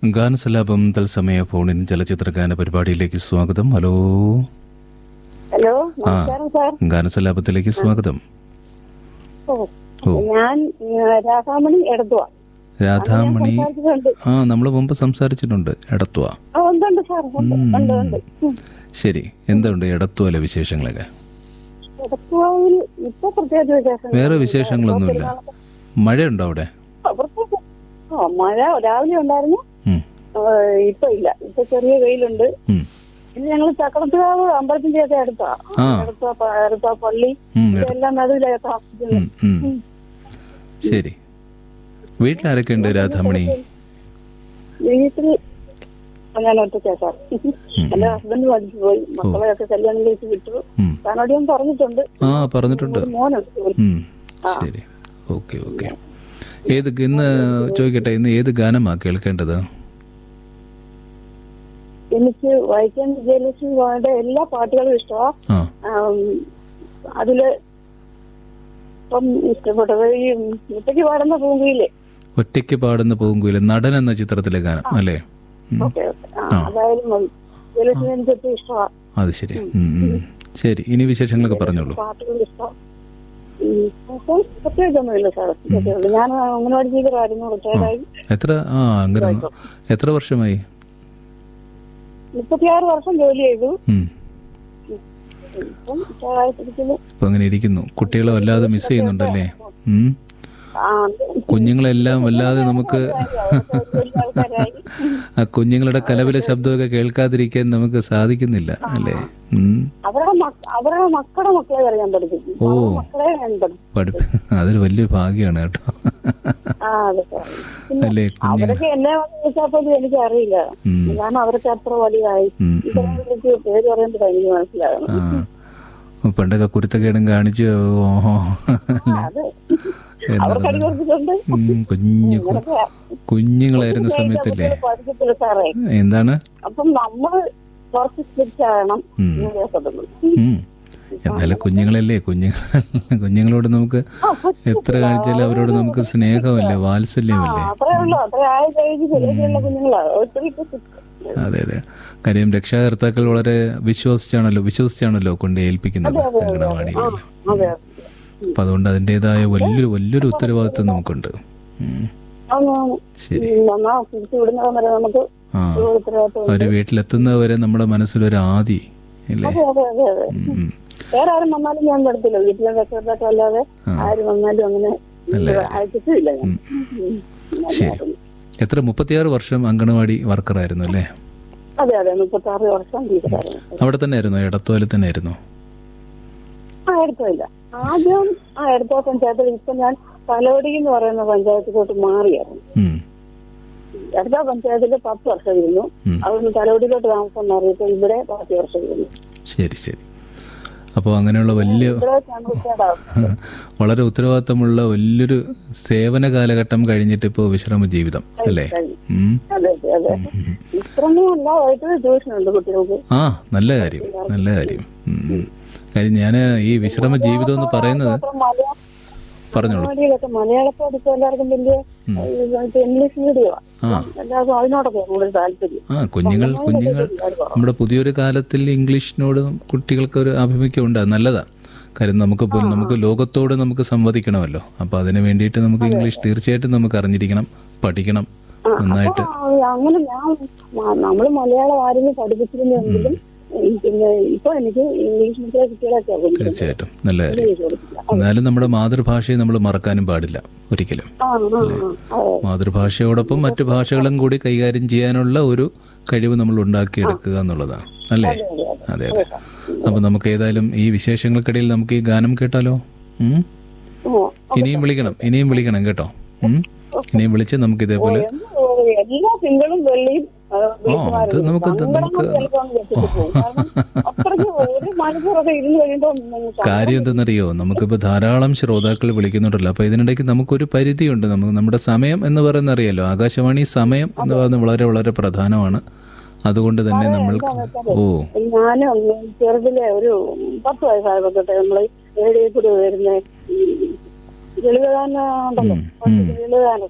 ഗാനസലാപം തത്സമയ ഫോണിൻ ചലച്ചിത്ര ഗാന പരിപാടിയിലേക്ക് സ്വാഗതം ഹലോ ഹലോ നമസ്കാരം സാർ ഗാനസലാപത്തിലേക്ക് സ്വാഗതം ഓ, ഓ. ഞാൻ ഏ, രാധാമണി എടുത്തുവാ രാധാമണി സംസാരിച്ചിട്ടുണ്ട് ആ നമ്മൾ മുമ്പ് സംസാരിച്ചിട്ടുണ്ട് എടത്വ ആ ഉണ്ടുണ്ട് സാർ ഉണ്ട് ഉണ്ട് ഉണ്ട് ഉം. ശരി എന്തുണ്ട് എടത്വല വിശേഷങ്ങളൊക്കെ എടത്തുവായിൽ ഇപ്പൊ പ്രത്യേകിച്ച് വിശേഷം വേറെ വിശേഷങ്ങളൊന്നുമില്ല മഴയുണ്ടോ അവിടെ പ്രത്യേകിച്ച് ആ മഴ രാവിലെ ഉണ്ടായിരുന്നു ഉം, ഏ, ഇപ്പൊ ഇല്ല ഇപ്പൊ ചെറിയ വെയിലുണ്ട് ഉം, പിന്നെ ഞങ്ങൾ ചക്രത്തുകാവ് അമ്പലത്തിന്റെ ഒക്കെ അടുത്താ ആ. അടുത്ത അടുത്ത പള്ളി ഉം, എട- ഇതെല്ലാം നടുവിലായി താമസിക്കുന്നത് ഉം, ഉം. ശരി വീട്ടിലാരൊക്കെ ഉണ്ട് രാധാമണി വീട്ടിൽ ഞാൻ ഒറ്റയ്ക്കാ സാർ എന്റെ ഹസ്ബൻഡ് പഠിച്ചു പോയി മക്കളെയൊക്കെ കല്യാണം കഴിച്ച് വിട്ടു ഉം. താനോട് ഞാൻ പറഞ്ഞിട്ടുണ്ട് ആ പറഞ്ഞിട്ടുണ്ട് ഒരു മോനുണ്ട് ഉം, ശരി ഓക്കെ ഓക്കെ ഏത് ഇന്ന് ചോദിക്കട്ടെ ഇന്ന് ഏത് ഗാനമാ കേൾക്കേണ്ടത് എനിക്ക് വൈക്കം വിജയലക്ഷ്മി പോയുടെ എല്ലാ പാട്ടുകളും ഇഷ്ടമാ ആ ആം, അതില് ഇപ്പം ഇഷ്ടപ്പെട്ടത് ഈ മുറ്റയ്ക്ക് പാടുന്ന പൂങ്കിയില്ലേ ഒറ്റയ്ക്ക് പാടുന്ന പൂങ്കുയില് നടൻ എന്ന ചിത്രത്തിലെ ഗാനം അല്ലേ ഉം, ഓക്കെ ഓക്കെ ആ അതായാലും മതി വിജയലക്ഷ്മി എനിക്ക് ഒത്തിരി ഇഷ്ടമാ അത് ശരി ഉം, ഉം. ശരി ഇനി വിശേഷങ്ങളൊക്കെ പറഞ്ഞോളൂ പാട്ടുകൾ ഇഷ്ടം അപ്പം പ്രത്യേകിച്ചൊന്നുമില്ല സാർ ഇതൊക്കെ ഉള്ളൂ. ഞാൻ അംഗനവാടി ടീച്ചറായിരുന്നു റിട്ടയർഡായി എത്ര ആ അങ്ങനെ എത്ര വർഷമായി മുപ്പത്തിയാറ് വർഷം ജോലി ചെയ്തു ഉം. ഇപ്പം റിട്ടയർഡായിട്ടിരിക്കുന്നു ഇപ്പൊ അങ്ങനെ ഇരിക്കുന്നു കുട്ടികളെ വല്ലാതെ മിസ് ചെയ്യുന്നുണ്ടല്ലേ ഉം. ആ കുഞ്ഞുങ്ങളെല്ലാം വല്ലാതെ നമുക്ക് വലിയ ആൾക്കാരായി ആ കുഞ്ഞുങ്ങളുടെ കലവിലെ ശബ്ദമൊക്കെ കേൾക്കാതിരിക്കാൻ നമുക്ക് സാധിക്കുന്നില്ല അല്ലേ ഉം. അവരുടെ മക്ക- അവരുടെ മക്കളുടെ മക്കളെ വരെ ഞാൻ പഠിപ്പിക്കും ഓ. അവരുടെ മക്കളെ ഞാൻ പഠിപ്പിക്കും പഠിപ്പ് അതൊരു വലിയ ഭാഗ്യമാണ് കേട്ടോ ആ അതെ സാർ പിന്നെ അല്ലേ കുഞ്ഞുങ്ങൾ അവരൊക്കെ എന്നെ വിളിച്ചപ്പോൾ എനിക്ക് അറിയില്ല ഉം. കാരണം അവരൊക്കെ അത്ര വലിയതായി ഉം, ഉം. എനിക്ക് പേര് പറയുമ്പോൾ എനിക്ക് മനസ്സിലാകും ആ പണ്ടൊക്കെ കുരുത്തക്കേടും കാണിച്ച് ഓഹോ അത് എന്നതാണ്. അവർക്ക് അടി കൊടുത്തിട്ടുണ്ട് ഉം, കുഞ്ഞു കു- ഇങ്ങനൊക്കെ കുഞ്ഞുങ്ങളായിരുന്ന സമയത്തല്ലേ പഠിക്കത്തില്ല സാറേ എന്താണ് അപ്പം നമ്മള് കുറച്ച് സ്ട്രിക്റ്റ് ആകണം ഉം. എന്ന് കേൾക്കത്തുള്ളൂ ഉം. എന്നാലും കുഞ്ഞുങ്ങളല്ലേ കുഞ്ഞുങ്ങൾ കുഞ്ഞുങ്ങളോട് നമുക്ക് എത്ര കാണിച്ചാലും അവരോട് നമുക്ക് സ്നേഹമല്ലേ വാത്സല്യമല്ലേ അത്രേ ഉള്ളൂ അത്രേ ആയ കഴിഞ്ഞ് ശരിയായിട്ടുള്ള കുഞ്ഞുങ്ങളാ ഒത്തിരി ഇപ്പൊ strict. അതെ അതെ കാര്യം രക്ഷാകർത്താക്കൾ വളരെ വിശ്വസിച്ചാണല്ലോ വിശ്വസിച്ചാണല്ലോ കൊണ്ട് ഏൽപ്പിക്കുന്നത് അങ്കണവാടികളിൽ അതെ അപ്പൊ അതുകൊണ്ട് അതിൻ്റെതായ വലിയൊരു വലിയൊരു ഉത്തരവാദിത്വം നമുക്കുണ്ട് ഉം. അതാണ് ശരി നന്നാ തിരിച്ചു വിടുന്നത് വരെ നമുക്ക് ആ ഒരു ഉത്തരവാദിത്വം അവര് വീട്ടിലെത്തുന്നവരെ നമ്മുടെ മനസ്സിലൊരു ആദി ഇല്ലേ അതെ അതെ അതെ അതെ ഉം, ഉം. വേറെ ആരും വന്നാലും ഞാൻ പെടുത്തില്ല വീട്ടിലെ രക്ഷകർത്താക്കൾ അല്ലാതെ ആരും വന്നാലും അങ്ങനെ അയച്ചിട്ടില്ല ഞാൻ ഉം. ശരി എത്ര മുപ്പത്തിയാറ് വർഷം അങ്കണവാടി വർക്കറായിരുന്നു അല്ലേ അതെ അതെ മുപ്പത്തി ആറ് വർഷം ടീച്ചറായിരുന്നു അവിടെ തന്നെ ആയിരുന്നു എടത്തോലിൽ തന്നെ ആയിരുന്നു ആ എടുത്തില്ല ആദ്യം ആ എടുത്ത പഞ്ചായത്തിൽ ഇപ്പൊ ഞാൻ തലോടി എന്ന് പറയുന്ന പഞ്ചായത്തിലോട്ട് മാറിയായിരുന്നു ഉം. അടുത്ത പഞ്ചായത്തിൽ പത്ത് വർഷം ഇരുന്നു ഉം. അവിടുന്ന് തലോടിയിലോട്ട് താമസം മാറിയപ്പോ ഇവിടെ പത്ത് വർഷം ഇരുന്നു ശരി ശരി അപ്പോൾ അങ്ങനെയുള്ള വലിയ ഇവിടെ ഞാൻ റിട്ടയർഡാവും വളരെ ഉത്തരവാദിത്തമുള്ള വലിയൊരു സേവന കാലഘട്ടം കഴിഞ്ഞിട്ട് ഇപ്പോൾ വിശ്രമ ജീവിതം അല്ലേ ഉം. അതെ അതെ അതെ ഇത്രയൊന്നും അല്ല വൈകിട്ട് ട്യൂഷൻ ഉണ്ട് കുട്ടികൾക്ക് ആ നല്ല കാര്യം നല്ല കാര്യം ഉം, ഉം. കാര്യം ഞാൻ ഈ വിശ്രമ ജീവിതം എന്ന് പറയുന്നത് മാത്രം മലയാളം പറഞ്ഞോളൂ പരിപാടികളൊക്കെ മലയാളം പഠിച്ച എല്ലാവർക്കും വലിയ ഇത് ഇംഗ്ലീഷ് മീഡിയമാ ആ എല്ലാവർക്കും അതിനോടൊക്കെ കൂടുതൽ താല്പര്യം ആ കുഞ്ഞുങ്ങൾ കുഞ്ഞുങ്ങൾ നമ്മുടെ പുതിയൊരു കാലത്തിൽ ഇംഗ്ലീഷിനോട് കുട്ടികൾക്ക് ഒരു ആഭിമുഖ്യം ഉണ്ട് അത് നല്ലതാ കാര്യം നമുക്ക് ഇപ്പോൾ നമുക്ക് ലോകത്തോട് നമുക്ക് സംവദിക്കണമല്ലോ അപ്പോൾ അതിന് വേണ്ടിയിട്ട് നമുക്ക് ഇംഗ്ലീഷ് തീർച്ചയായിട്ടും നമുക്ക് അറിഞ്ഞിരിക്കണം പഠിക്കണം നന്നായിട്ട് ആ, അങ്ങനെ ഞാൻ മ- നമ്മള് മലയാളം ആരെങ്കിലും പഠിപ്പിച്ചിരുന്നെങ്കിലും ഉം, പിന്നെ ഇപ്പൊ എനിക്ക് ഇംഗ്ലീഷ് മീഡിയം കുട്ടികളൊക്കെ പഠിക്കുന്നത്. തീർച്ചയായിട്ടും നല്ല കാര്യം ഇംഗ്ലീഷ് പഠിപ്പിക്കാം. എന്നാലും നമ്മുടെ മാതൃഭാഷയെ നമ്മൾ മറക്കാനും പാടില്ല ഒരിക്കലും ആ ആ ആ അതെ മാതൃഭാഷയോടൊപ്പം മറ്റു ഭാഷകളും കൂടി കൈകാര്യം ചെയ്യാനുള്ള ഒരു കഴിവ് നമ്മൾ ഉണ്ടാക്കിയെടുക്കുക എന്നുള്ളതാണ് അല്ലേ അതെ അതെ അപ്പൊ നമുക്ക് ഏതായാലും ഈ വിശേഷങ്ങൾക്കിടയിൽ നമുക്ക് ഈ ഗാനം കേട്ടാലോ ഉം? ഓ, ഇനിയും വിളിക്കണം ഇനിയും വിളിക്കണം കേട്ടോ ഉം? ഇനിയും വിളിച്ച് നമുക്ക് ഇതേപോലെ എന്ത് ഒരു എല്ലാ തിങ്കളും വെള്ളിയും ആ, അത് നമുക്ക് ഇത് സങ്കടം നമുക്ക് കൊണ്ട് ചിലപ്പോ അങ്ങ് വെച്ചിട്ട് പോകും. കാരണം അത്രയ്ക്ക് ഒരു മണിക്കൂറൊക്കെ ഇരുന്ന് കഴിയുമ്പോ നമുക്ക് കാര്യം എന്തെന്നറിയോ നമുക്കിപ്പോൾ ധാരാളം ശ്രോതാക്കൾ വിളിക്കുന്നുണ്ടല്ലോ അപ്പോൾ ഇതിനിടയ്ക്ക് നമുക്കൊരു പരിധിയുണ്ട് നമുക്ക് നമ്മുടെ സമയം എന്ന് പറയുന്ന അറിയാലോ ആകാശവാണി സമയം എന്ന് പറയുന്നത് വളരെ വളരെ പ്രധാനമാണ് അതുകൊണ്ട് തന്നെ നമ്മൾക്ക് ഓ ഞാനും ചെറുതിലെ ഒരു പത്ത് വയസ്സായപ്പോ തൊട്ട് നമ്മള് റേഡിയോ കൂടി വരുന്ന ലളിതഗാനം ഉണ്ടല്ലോ ലളിതഗാനം